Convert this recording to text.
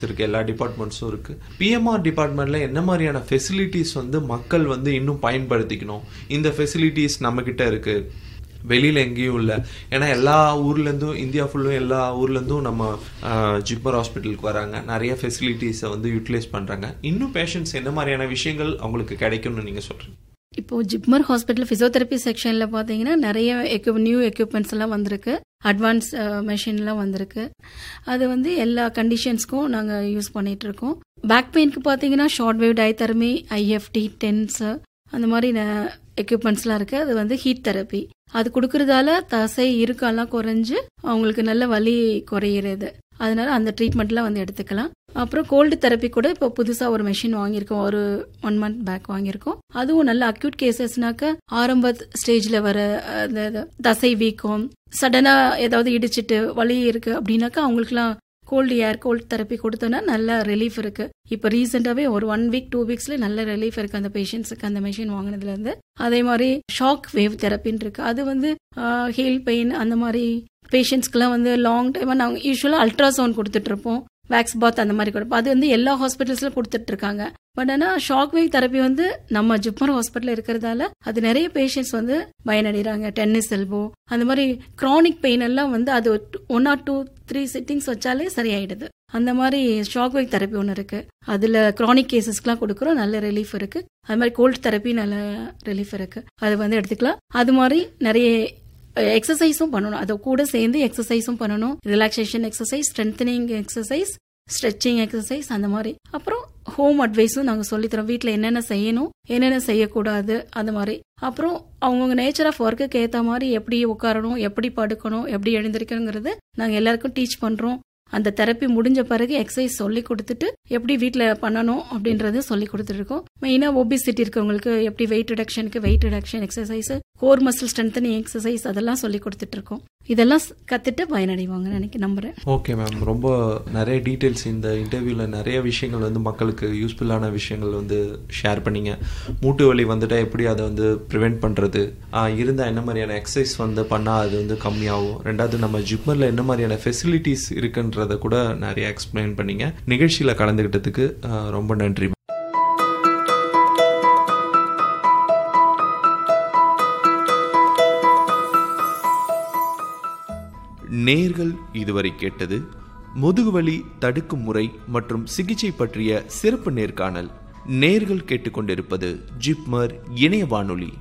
இருக்கு எல்லா டிபார்ட்மெண்ட்ஸும் இருக்கு பிஎம்ஆர் டிபார்ட்மெண்ட்ல என்ன மாதிரியான ஃபெசிலிட்டிஸ் வந்து மக்கள் வந்து இன்னும் பயன்படுத்திக்கணும் இந்த ஃபெசிலிட்டிஸ் நம்ம கிட்ட இருக்கு வெளியில எங்கேயும் இல்லை ஏன்னா எல்லா ஊர்லேருந்தும் இந்தியா ஃபுல்லும் எல்லா ஊர்லேருந்தும் நம்ம ஜிப்மர் ஹாஸ்பிட்டலுக்கு வராங்க நிறைய ஃபெசிலிட்டிஸை வந்து யூட்டிலைஸ் பண்ணுறாங்க இன்னும் பேஷண்ட்ஸ் என்ன மாதிரியான விஷயங்கள் அவங்களுக்கு கிடைக்கும்னு நீங்கள் சொல்கிறீங்க இப்போ ஜிப்மர் ஹாஸ்பிட்டல் ஃபிசியோதெரப்பி செக்ஷன்ல பாத்தீங்கன்னா நிறைய எக்யூப் நியூ எக்யூப்மெண்ட்ஸ் எல்லாம் வந்திருக்கு அட்வான்ஸ் மெஷின்லாம் வந்திருக்கு அது வந்து எல்லா கண்டிஷன்ஸ்க்கும் நாங்கள் யூஸ் பண்ணிட்டு இருக்கோம் பேக் பெயினுக்கு பார்த்தீங்கன்னா short wave diathermy IFT TENS அந்த மாதிரி எக்யூப்மெண்ட்ஸ்லாம் இருக்கு அது வந்து ஹீட் தெரப்பி அது கொடுக்கறதால தசை இறுக்கம்லாம் குறைஞ்சு அவங்களுக்கு நல்ல வலி குறையிறது அதனால அந்த ட்ரீட்மெண்ட்லாம் வந்து எடுத்துக்கலாம் அப்புறம் கோல்டு தெரப்பி கூட இப்போ புதுசாக ஒரு மெஷின் வாங்கியிருக்கோம் ஒரு ஒன் மந்த் பேக் வாங்கியிருக்கோம் அதுவும் நல்ல அக்யூட் கேசஸ்னாக்க ஆரம்ப ஸ்டேஜில் வர அந்த தசை வீக்கம் சடனாக ஏதாவது இடிச்சிட்டு வலி இருக்கு அப்படின்னாக்கா அவங்களுக்குலாம் கோல்டு ஏர் கோல்டு தெரப்பி கொடுத்தோன்னா நல்ல ரிலீஃப் இருக்கு இப்போ ரீசெண்டாகவே ஒரு ஒன் வீக் டூ வீக்ஸ்ல நல்ல ரிலீஃப் இருக்கு அந்த பேஷண்ட்ஸுக்கு அந்த மெஷின் வாங்கினதுல இருந்து அதே மாதிரி ஷாக் வேவ் தெரப்பின்னு இருக்கு அது வந்து ஹீல் பெயின் அந்த மாதிரி பேஷண்ட்ஸ்க்குலாம் வந்து லாங் டைமாக நாங்கள் யூஸ்வலாக அல்ட்ராசவுண்ட் கொடுத்துட்டு இருப்போம் வேக்ஸ் பாத் அந்த மாதிரி கொடுப்போம் அது வந்து எல்லா ஹாஸ்பிட்டல்ஸ்ல கொடுத்துட்டு இருக்காங்க பட் ஆனால் ஷாக் வேவ் தெரப்பி வந்து நம்ம ஜிப்மர் ஹாஸ்பிட்டல் இருக்கிறதால அது நிறைய பேஷண்ட்ஸ் வந்து பயனடைகிறாங்க டென்னிஸ் எல்போ அந்த மாதிரி க்ரானிக் பெயின் எல்லாம் வந்து அது one or two three sittings வச்சாலே சரியாயிடுது அந்த மாதிரி ஷாக் வேவ் தெரப்பி ஒன்று இருக்கு அதுல க்ரானிக் கேசஸ்க்குலாம் கொடுக்குறோம் நல்ல ரிலீஃப் இருக்கு அது மாதிரி கோல்டு தெரப்பி நல்ல ரிலீஃப் இருக்கு அது வந்து எடுத்துக்கலாம் அது மாதிரி நிறைய எக்ஸசைஸும் பண்ணணும் அதை கூட சேர்ந்து எக்ஸசைஸும் பண்ணணும் relaxation exercise strengthening exercise stretching exercise அந்த மாதிரி அப்புறம் ஹோம் அட்வைஸும் நாங்கள் சொல்லித்தரோம் வீட்டில் என்னென்ன செய்யணும் என்னென்ன செய்யக்கூடாது அந்த மாதிரி அப்புறம் அவங்கவுங்க நேச்சர் ஆஃப் ஒர்க்குக்கு ஏற்ற மாதிரி எப்படி உட்காரணும் எப்படி படுக்கணும் எப்படி எழுந்திருக்கணுங்கிறது நாங்கள் எல்லாருக்கும் டீச் பண்ணுறோம் அந்த தெரப்பி முடிஞ்ச பிறகு எக்ஸசைஸ் சொல்லி கொடுத்துட்டு எப்படி வீட்டில் பண்ணணும் அப்படின்றது சொல்லி கொடுத்துருக்கோம் மெயினாக ஒபிசிட்டி இருக்கவங்களுக்கு எப்படி வெயிட் ரிடக்ஷனுக்கு weight reduction exercise core muscle strengthening exercise அதெல்லாம் சொல்லி கொடுத்துட்டு இருக்கோம் இதெல்லாம் கத்துட்டு பயனடைவாங்க நினைக்க நம்புறேன் ஓகே மேம் ரொம்ப நிறைய டீட்டெயில்ஸ் இந்த இன்டர்வியூவில் நிறைய விஷயங்கள் வந்து மக்களுக்கு யூஸ்ஃபுல்லான விஷயங்கள் வந்து ஷேர் பண்ணீங்க மூட்டு வலி வந்துட்டா எப்படி அதை வந்து ப்ரிவெண்ட் பண்ணுறது இருந்தால் என்ன மாதிரியான எக்ஸசைஸ் வந்து பண்ணால் அது வந்து கம்மியாகும் ரெண்டாவது நம்ம ஜிப்மரில் என்ன மாதிரியான ஃபெசிலிட்டிஸ் இருக்குன்றத கூட நிறைய எக்ஸ்பிளைன் பண்ணீங்க நிகழ்ச்சியில் கலந்துக்கிட்டதுக்கு ரொம்ப நன்றி நேர்கள் இதுவரை கேட்டது முதுகுவலி தடுக்கும் முறை மற்றும் சிகிச்சை பற்றிய சிறப்பு நேர்காணல் நேர்கள் கேட்டுக்கொண்டிருப்பது ஜிப்மர் இணைய வானொலி